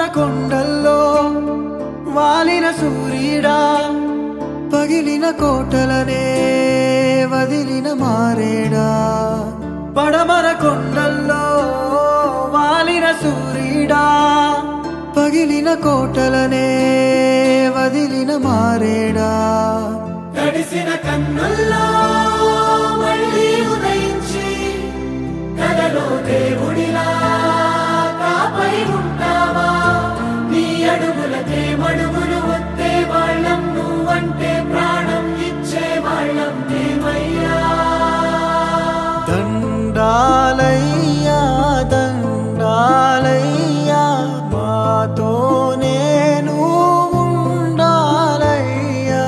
కొండల్లో వాలిన సూర్యుడా పగిలిన కోటలనే వదిలిన మారేడా పడమర కొండల్లో వాలిన సూర్యుడా పగిలిన కోటలనే వదిలిన మారేడా తడిసిన కన్నుల్లో మళ్ళీ ఉదయించి కలలో దేవుడిలా కాపై ఉంటావా నీ అడుగులకే మడుగులు వస్తే వాళ్ళం నువ్వంటే ప్రాణం ఇచ్చే వాళ్ళం ఏమయ్యా దండాలయ్యా దండాలయ్యా మాతో నేను ఉండాలయ్యా